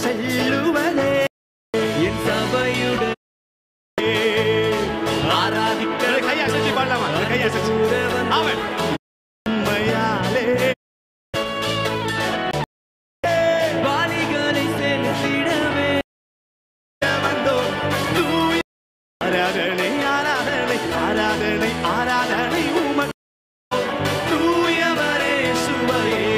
செல்லுவதே என் சபையுடன் ஆராதிக்க கையை அசைச்சு பாடலாமா கையை அசைச்சு ஆமென் உண்மையாலே பாலிகளை செலுத்திடவே வந்தோம் தூய ஆராதனை ஆராதனை ஆராதனை ஆராதனை உமக்கு தூயவரே சுவையே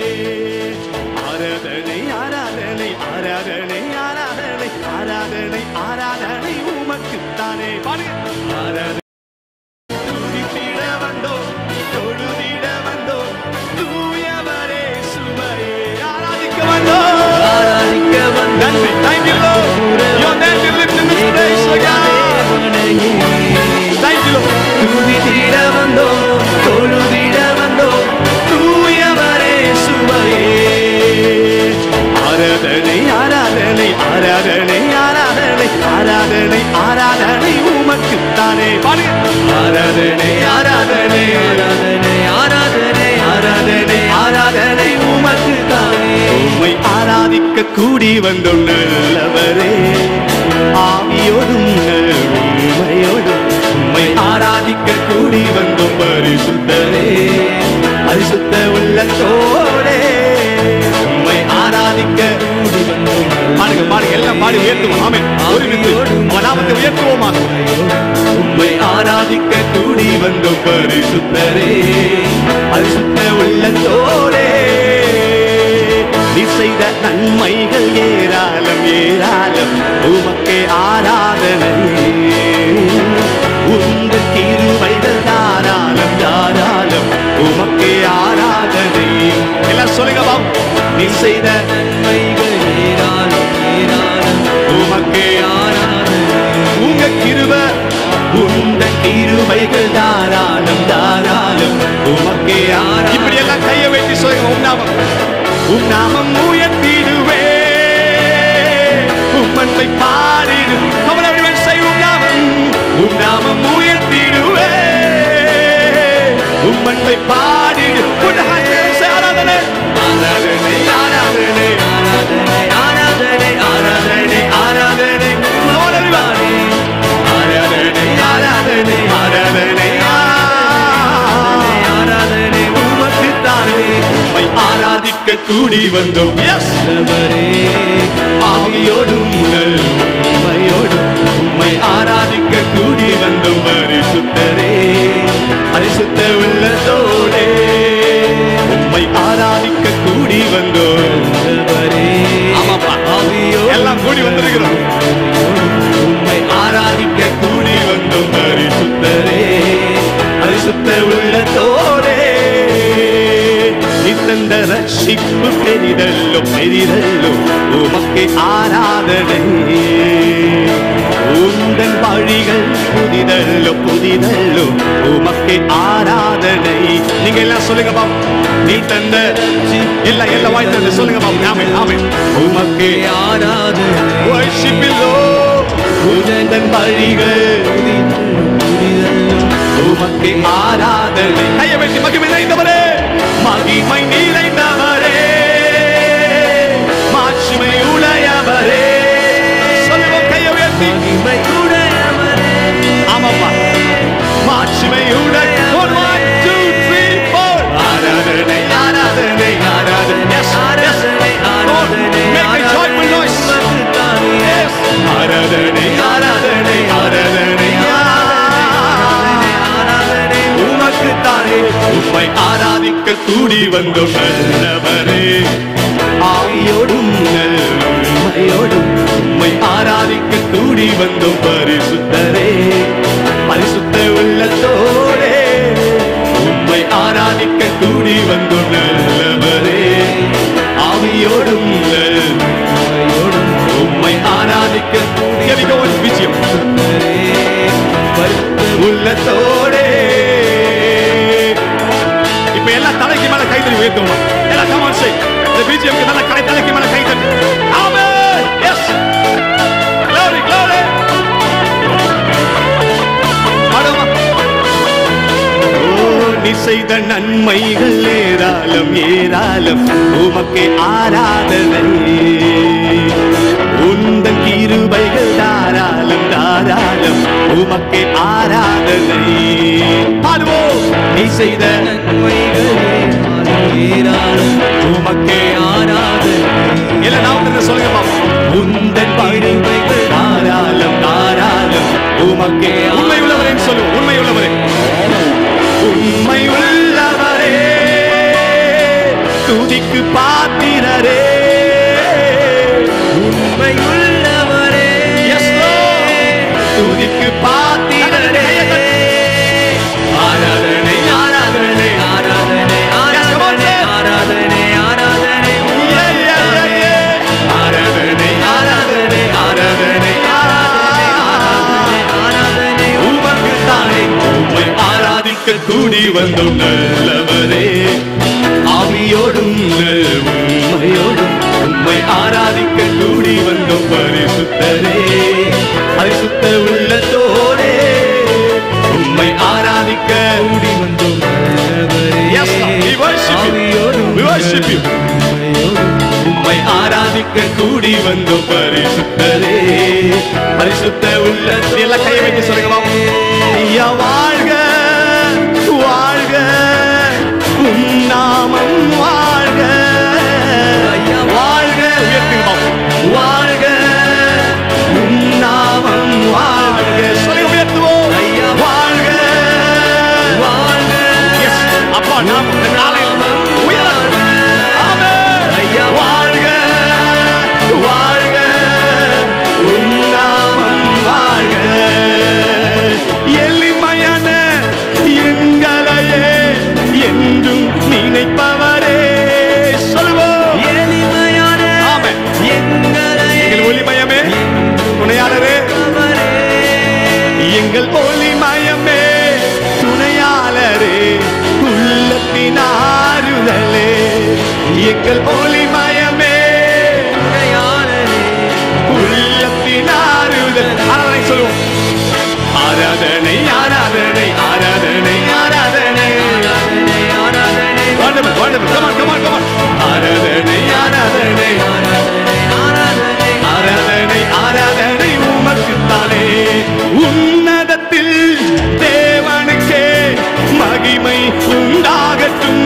ஆராதனை ஆராதனை ஆராதனை ஆராதனை ஆராதனை ஆராதனை உமக்குத்தானே பாருங்க ஆராதனை துதித்திட வந்தோம் தொழுதிட வந்தோம் தூயவரே சுவையே ஆராதிக்க வந்தோம் ஆராதிக்க வந்தோம் நன்றி thank you Lord your name be lifted in this place oh God thank you Lord துதித்திட வந்தோம் தொழுதிட வந்தோம் தூயவரே சுவையே ஆராதனை ஆராதனை ஆராதனை ஆராதனை ஆராதனை ஆராதனை உமக்குத்தானே பாருங்க ஆராதனை ஆராதனை ஆராதனை ஆராதனை ஆராதனை ஆராதனை உமக்கு தானே உம்மை ஆராதிக்க கூடி வந்தோம் நல்லவரே ஆவியோடும் உண்மையோடும் உம்மை ஆராதிக்க கூடி வந்தோம் பரிசுத்தரே பரிசுத்த உள்ளத்தோடே உம்மை ஆராதிக்க கூடி வந்தோம் பாடுங்க பாடுங்க எல்லாம் பாடி உயர்த்துவோம் ஆமென் ஒருமித்து உங்க நாமத்தை உயர்த்துவோமா உம்மை ஆராதிக்க கூடி வந்தோம் பரிசுத்தரே பரிசுத்த உள்ளத்தோடே நீ செய்த நன்மைகள் ஏராளம் ஏராளம் உமக்கே ஆராதனை உங்கள் கிருபைகள் தாராளம் தாராளம் உமக்கே ஆராதனை எல்லாம் சொல்லுங்க பாம் நீ செய்த நன்மைகள் ஏராளம் ஏராளம் உமக்கே ஆராதனை உங்க கிருப உந்த கிருபைகள் தாராளம் தாராளம் உமக்கே ஆரா இப்படி எல்லாம் கையை வைத்து சொல்லுங்க உம் நாமம் உம் நாமம் உயர்த்திடுவே உம்மன்மை பாடிடு Come on everyone say உம் நாமம் உம் நாமம் உயர்த்திடுவே உம்மன்மை பாடிடு Put the hands together and say ஆராதனை ஆராதனை ஆராதனை ஆராதனை ஆராதனை ஆராதனை Come on everybody ஆராதனை ஆராதனை ஆராதனை ஆராதனை உமக்கு தானே உம்மை ஆராதிக்க கூடி வந்தோம் எஸ் ஆண்டவரே ஆவியோடும் உடல் உண்மையோடும் உம்மை ஆராதிக்க கூடி வந்தோம் பரிசுத்தரே பரிசுத்த உள்ளத்தோடே உம்மை ஆராதிக்க கூடி வந்தோம் ஆண்டவரே ஆமாப்பா ஆவியோ எல்லாம் கூடி வந்திருக்கிறோம் உம்மை ஆராதிக்க கூடி வந்தோம் பரிசுத்தரே பரிசுத்த உள்ளத்தோடே இத்தந்த ரட்சிப்பு பெரிதல்லோ பெரிதல்லோ உமக்கு ஆராதனை உந்தன் வழிகள் புதிதல்லோ புதிதல்லோ உமக்கு ஆராதனை நீங்க எல்லாம் சொல்லுங்க பாம் நீ தந்த எல்லாம் எல்லாம் வாய் தந்து சொல்லுங்க பாம் ஆமே ஆமே உமக்கு ஆராதனை worship you Lord உந்தன் வழிகள் உமக்கு ஆராதனை கையை வெட்டி மகிமை நிறைந்தவரே மகிமை நிறைந்தவரே மாட்சிமை உடையவரே சொல்லுவோம் கையை உயர்த்தி மகிமை உடையவரே ஆமாப்பா மாட்சிமை உடை One, one, two, three, four. ஆராதனை ஆராதனை ஆராதனை Yes, yes. Lord, make a joyful noise. Yes. ஆராதனை ஆராதனை ஆராதனை ஆராதனை உமக்கு தானே உம்மை ஆராதிக்க கூடி வந்தோம் நல்லவரே ஆவியோடும் உண்மையோடும் உம்மை ஆராதிக்க கூடி வந்தோம் பரிசுத்தரே பரிசுத்த உள்ளத்தோடே உம்மை ஆராதிக்க கூடி வந்தோம் நல்லவரே ஆவியோடும் உண்மையோடும் உம்மை ஆராதிக்க கூடிய விஜயம் உள்ளத்தோடே இப்ப எல்லா தலைக்கு மேல கைத்தறி உயர்த்துவோமா எல்லா கமான் சே இந்த பிஜிஎம்க்கு நல்ல கை தலைக்கு மேல கைத்தறி ஆமென் எஸ் glory glory பாடுமா ஓ நீ செய்த நன்மைகள் ஏராளம் ஏராளம் உமக்கு ஆராதனை கிருபைகள் தாராளம் தாராளம் உமக்கே ஆராதனை பாடுவோம் நீ செய்த நன்மைகளே ஏராளம் உமக்கே ஆராதனை இல்ல நான் வந்து சொல்லுங்க பாப்போம் உந்தன் கிருபைகள் தாராளம் தாராளம் உமக்கே உண்மை உள்ளவரே சொல்லுவோம் உண்மை உள்ளவரே உண்மை உள்ளவரே துதிக்கு பாத்திரரே உண்மை உள்ளவரே Yes, Lord. துதிக்கு பாத்திரரே ஆராதனை ஆராதனை ஆராதனை ஆராதனை ஆராதனை ஆராதனை Yeah, yeah, yeah, yeah. ஆராதனை ஆராதனை ஆராதனை ஆராதனை ஆராதனை உமக்கு தானே உம்மை ஆராதிக்க கூடி வந்தோம் நல்லவரே ஆவியோடும் நல் உண்மையோடும் உம்மை ஆராதிக்க கூடி வந்தோம் பரிசுத்தரே பரிசுத்த உள்ளத்தோடே உம்மை ஆராதிக்க கூடி வந்தோம் Yes, Lord. We worship you. We worship you. உம்மை ஆராதிக்க கூடி வந்தோம் பரிசுத்தரே பரிசுத்த உள்ளத்தில் எல்லாம் கையை வைத்து சொல்லுங்க பாப்போம். ஐயா வாழ்க வாழ்க உம் நாமம் வாழ்க ஐயா, வாழ்க உயர்த்துங்க பாப்போம். வாழ்க உம் நாமம் வாழ்க சொல்லுங்க உயர்த்துவோம் ஐயா, வாழ்க வாழ்க Yes. அப்பா நாம் இந்த நாளில் உயரட்டும். ஆமென். ஐயா, வாழ்க வாழ்க உம் நாமம் வாழ்க எளிமையான எங்களையே என்றும் நினைப்பவரே சொல்லுவோம் எளிமையான ஆமென். எங்களை எங்கள் ஒளிமயமே துணையாளரே அவரே எங்கள் ஒளிமயமே துணையாளரே உள்ளத்தின் ஆறுதலே எங்கள் ஒளிமயமே உடையாளரே உள்ளத்தின் ஆறுதல் ஆராதனை சொல்லுவோம் ஆராதனை ஆராதனை ஆராதனை ஆராதனை ஆராதனை ஆராதனை Wonderful, wonderful. Come on, come on, come on. ஆராதனை ஆராதனை ஆராதனை ஆராதனை ஆராதனை ஆராதனை உமக்குத்தானே உன்னதத்தில் தேவனுக்கே மகிமை உண்டாகட்டும்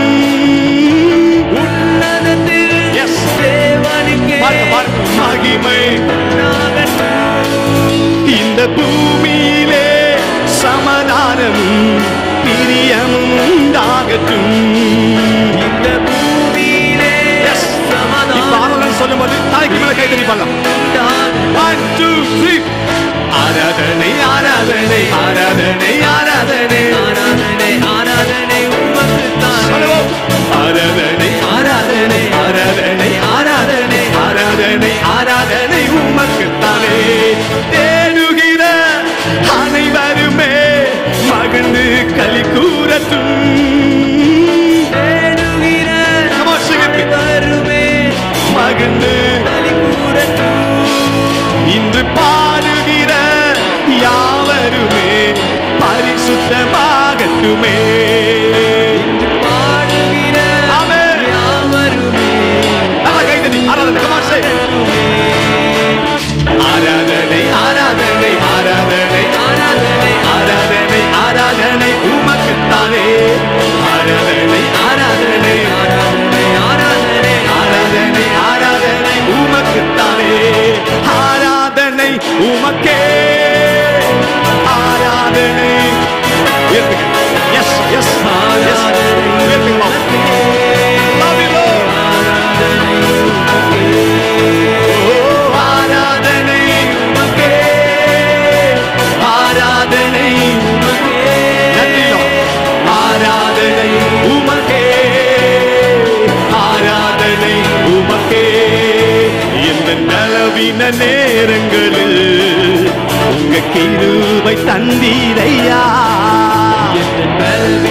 உன்னதத்தில் Yes. தேவனுக்கே பாருங்க, பாருங்க. மகிமை உண்டாகட்டும். இந்த பூமியிலே சமாதானமும் பிரியமும் உண்டாகட்டும் இந்த பூமியிலே Yes. இப்ப சமாதானம் ஆராதனை சொல்லும்போது தாய்க்கு மேல கை தட்டி பாடலாம் உண்டாகட்டும். One, two, three. ஆராதனை ஆராதனை ஆராதனை ஆராதனை ஆராதனை ஆராதனை உமக்குத்தான் சொல்லுவோம். ஆராதனை ஆராதனை ஆராதனை ஆராதனை ஆராதனை ஆராதனை உமக்குத்தானே தேடுகிற அனைவருமே மகிழ்ந்து களி கூறட்டும் தேடுகிற Come on, sing it. அனைவருமே மகிழ்ந்து களி கூறட்டும். இன்று பாடுகிற யாவருமே பரிசுத்தமாகட்டுமே பாடுகிற ஆமென். யாவருமே நல்லா கைதட்டி ஆராதனை come on, say. ஆராதனை ஆராதனை ஆராதனை ஆராதனை ஆராதனை ஆராதனை உமக்குத்தானே ஆராதனை ஆராதனை ஆராதனை ஆராதனை ஆராதனை ஆராதனை உமக்குத்தானே ஆராதனை உமக்கே ஆராதனை உயர்த்துங்க எஸ் எஸ் எஸ் உயர்த்துங்க Love you, Lord. ஓ, ஆராதனை உமக்கே ஆராதனை உமக்கே நன்றி Lord. ஆராதனை உமக்கே ஆராதனை உமக்கே இந்த நலவின நேரங்களில் உங்க கிருபை தந்தீரையா என்